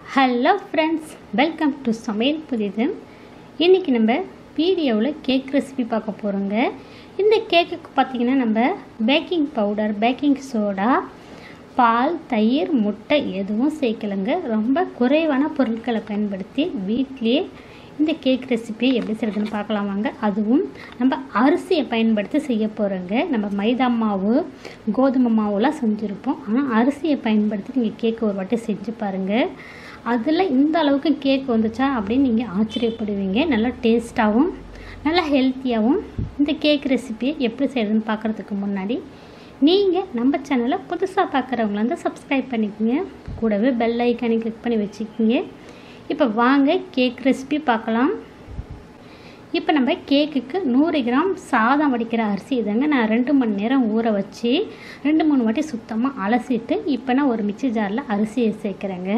hello friends welcome to சமையல் புதிது இன்றைக்கி நம்ம வீடியோவில் கேக் ரெசிபி பார்க்க போகிறோங்க இந்த கேக்குக்கு பார்த்திங்கன்னா நம்ம பேக்கிங் பவுடர் பேக்கிங் சோடா பால் தயிர் முட்டை எதுவும் சேர்க்கலைங்க ரொம்ப குறைவான பொருட்களை பயன்படுத்தி வீட்லேயே இந்த கேக் ரெசிபியை எப்படி செய்கிறதுன்னு பார்க்கலாம் வாங்க அதுவும் நம்ம அரிசியை பயன்படுத்தி செய்ய போகிறோங்க நம்ம மைதா மாவு கோதுமை மாவுலாம் செஞ்சுருப்போம் ஆனால் அரிசியை பயன்படுத்தி நீங்கள் கேக் ஒரு வாட்டி செஞ்சு பாருங்கள் அதில் இந்த அளவுக்கு கேக் வந்துச்சா அப்படின்னு நீங்கள் ஆச்சரியப்படுவீங்க நல்லா டேஸ்ட்டாகவும் நல்லா ஹெல்த்தியாகவும் இந்த கேக் ரெசிபியை எப்படி செய்கிறதுன்னு பார்க்குறதுக்கு முன்னாடி நீங்கள் நம்ம சேனலை புதுசாக பார்க்குறவங்கள வந்து சப்ஸ்கிரைப் பண்ணிக்கோங்க கூடவே பெல் ஐக்கானை கிளிக் பண்ணி வச்சுக்கிங்க இப்போ வாங்க கேக் ரெசிபி பார்க்கலாம் இப்போ நம்ம கேக்குக்கு நூறு கிராம் சாதம் வடிக்கிற அரிசி இதாங்க நான் ரெண்டு மணி நேரம் ஊற வச்சு ரெண்டு மூணு வாட்டி சுத்தமாக அலசிட்டு இப்போ நான் ஒரு மிக்சி ஜாரில் அரிசியை சேர்க்குறேங்க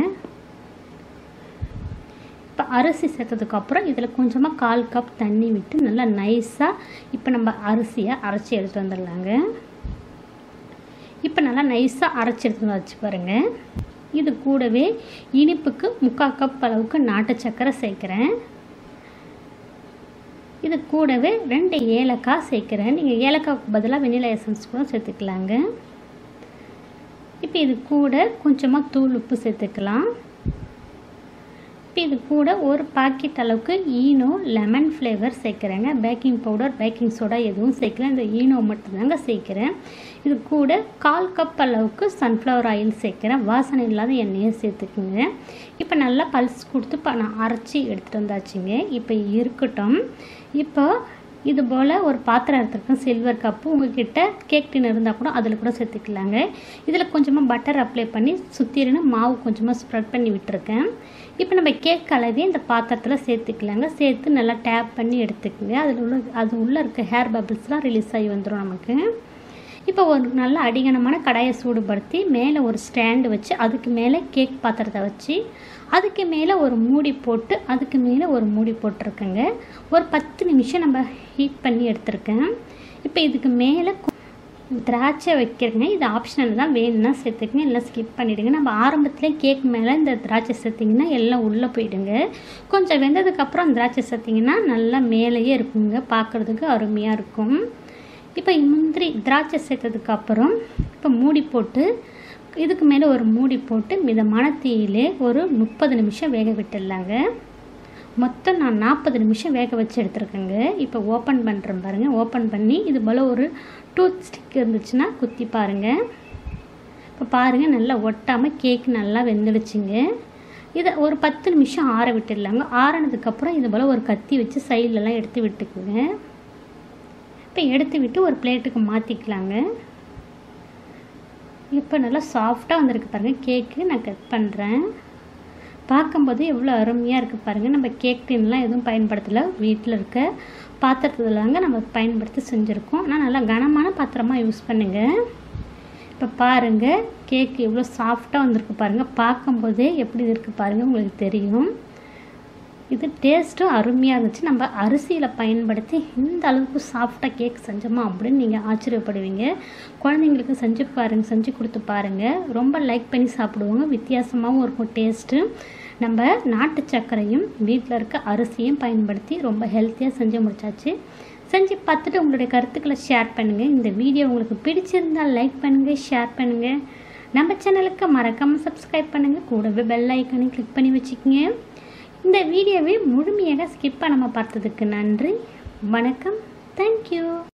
இப்போ அரிசி சேர்த்ததுக்கப்புறம் இதில் கொஞ்சமாக கால் கப் தண்ணி விட்டு நல்லா நைஸாக இப்போ நம்ம அரிசியை அரைச்சி எடுத்துகிட்டு வந்துடலாங்க இப்போ நல்லா நைஸாக அரைச்சி எடுத்துகிட்டு வச்சு பாருங்கள் இது கூடவே இனிப்புக்கு முக்கால் கப் அளவுக்கு நாட்டு சர்க்கரை சேர்க்குறேன் இது கூடவே ரெண்டு ஏலக்காய் சேர்க்குறேன் நீங்கள் ஏலக்காய்க்கு பதிலாக வெனிலா எசன்ஸ் கூட சேர்த்துக்கலாங்க இப்போ இது கூட கொஞ்சமாக தூள் உப்பு சேர்த்துக்கலாம் இப்போ இது கூட ஒரு பாக்கெட் அளவுக்கு ஈனோ லெமன் ஃப்ளேவர் சேர்க்குறேங்க பேக்கிங் பவுடர் பேக்கிங் சோடா எதுவும் சேர்க்கல இந்த ஈனோ மட்டும்தாங்க சேர்க்குறேன் இது கூட கால் கப் அளவுக்கு சன்ஃப்ளவர் ஆயில் சேர்க்குறேன் வாசனை இல்லாத எண்ணெயை சேர்த்துக்குங்க இப்போ நல்லா பல்ஸ் கொடுத்து இப்போ நான் அரைச்சி எடுத்துகிட்டு வந்தாச்சுங்க இப்போ இருக்கட்டும் இப்போ இது போல் ஒரு பாத்திரம் எடுத்துருக்கேன் சில்வர் கப்பு உங்ககிட்ட கேக் டின் இருந்தால் கூட அதில் கூட சேர்த்துக்கலாங்க இதில் கொஞ்சமாக பட்டர் அப்ளை பண்ணி சுற்றிருன்னு மாவு கொஞ்சமாக ஸ்ப்ரெட் பண்ணி விட்டுருக்கேன் இப்போ நம்ம கேக் கலவி இந்த பாத்திரத்தில் சேர்த்துக்கலாங்க சேர்த்து நல்லா டேப் பண்ணி எடுத்துக்கோங்க அதில் உள்ள அது உள்ளே இருக்க ஹேர் பபிள்ஸ்லாம் ரிலீஸ் ஆகி வந்துடும் நமக்கு இப்போ ஒரு நல்ல அடிகனமான கடாயை சூடுபடுத்தி மேலே ஒரு ஸ்டாண்டு வச்சு அதுக்கு மேலே கேக் பாத்திரத்தை வச்சு அதுக்கு மேலே ஒரு மூடி போட்டு அதுக்கு மேலே ஒரு மூடி போட்டிருக்கேங்க ஒரு பத்து நிமிஷம் நம்ம ஹீட் பண்ணி எடுத்திருக்கேன் இப்போ இதுக்கு மேலே திராட்சை வைக்கிறேங்க இது ஆப்ஷனல் தான் வேணும்னா சேர்த்துக்கங்க இல்லை ஸ்கிப் பண்ணிவிடுங்க நம்ம ஆரம்பத்துலேயே கேக் மேலே இந்த திராட்சை சேர்த்திங்கன்னா எல்லாம் உள்ளே போயிடுங்க கொஞ்சம் வெந்ததுக்கப்புறம் திராட்சை சேர்த்திங்கன்னா நல்லா மேலேயே இருக்குங்க பார்க்குறதுக்கு அருமையாக இருக்கும் இப்போ முந்திரி திராட்சை சேர்த்ததுக்கப்புறம் இப்போ மூடி போட்டு இதுக்கு மேலே ஒரு மூடி போட்டு மிதமான தீயிலே ஒரு முப்பது நிமிஷம் வேக விட்டுடலாங்க மொத்தம் நான் நாற்பது நிமிஷம் வேக வச்சு எடுத்துருக்கேங்க இப்போ ஓப்பன் பண்ணுறேன் பாருங்கள் ஓப்பன் பண்ணி இது போல் ஒரு டூத் ஸ்டிக் இருந்துச்சுன்னா குத்தி பாருங்கள் இப்போ பாருங்கள் நல்லா ஒட்டாமல் கேக் நல்லா வெந்துடுச்சுங்க இதை ஒரு பத்து நிமிஷம் ஆற விட்டுடலாங்க ஆறினதுக்கப்புறம் இது போல் ஒரு கத்தி வச்சு சைட்லலாம் எடுத்து விட்டுக்குங்க இப்போ எடுத்து விட்டு ஒரு பிளேட்டுக்கு மாற்றிக்கலாங்க இப்போ நல்லா சாஃப்டாக வந்திருக்கு பாருங்கள் கேக்கு நான் கட் பண்ணுறேன் பார்க்கும்போது எவ்வளோ அருமையாக இருக்குது பாருங்கள் நம்ம கேக் டின்லாம் எதுவும் பயன்படுத்தலை வீட்டில் இருக்க பாத்திரத்தில் தாங்க நம்ம பயன்படுத்தி செஞ்சுருக்கோம் ஆனால் நல்லா கனமான பாத்திரமாக யூஸ் பண்ணுங்கள் இப்போ பாருங்கள் கேக் எவ்வளோ சாஃப்டாக வந்திருக்கு பாருங்கள் பார்க்கும்போதே எப்படி இருக்குது பாருங்கள் உங்களுக்கு தெரியும் இது டேஸ்ட்டும் அருமையாக இருந்துச்சு நம்ம அரிசியில் பயன்படுத்தி இந்த அளவுக்கு சாஃப்டாக கேக் செஞ்சோமா அப்படின்னு நீங்கள் ஆச்சரியப்படுவீங்க குழந்தைங்களுக்கு செஞ்சு பாருங்கள் செஞ்சு கொடுத்து பாருங்கள் ரொம்ப லைக் பண்ணி சாப்பிடுவாங்க வித்தியாசமாகவும் இருக்கும் டேஸ்ட்டு நம்ம நாட்டு சர்க்கரையும் வீட்டில் இருக்க அரிசியும் பயன்படுத்தி ரொம்ப ஹெல்த்தியாக செஞ்சு முடிச்சாச்சு செஞ்சு பார்த்துட்டு உங்களுடைய கருத்துக்களை ஷேர் பண்ணுங்கள் இந்த வீடியோ உங்களுக்கு பிடிச்சிருந்தால் லைக் பண்ணுங்கள் ஷேர் பண்ணுங்கள் நம்ம சேனலுக்கு மறக்காமல் சப்ஸ்கிரைப் பண்ணுங்கள் கூடவே பெல் ஐக்கானை கிளிக் பண்ணி வச்சுக்கோங்க இந்த வீடியோவை முழுமையாக ஸ்கிப் பண்ணாமல் பார்த்ததுக்கு நன்றி வணக்கம் தேங்க்யூ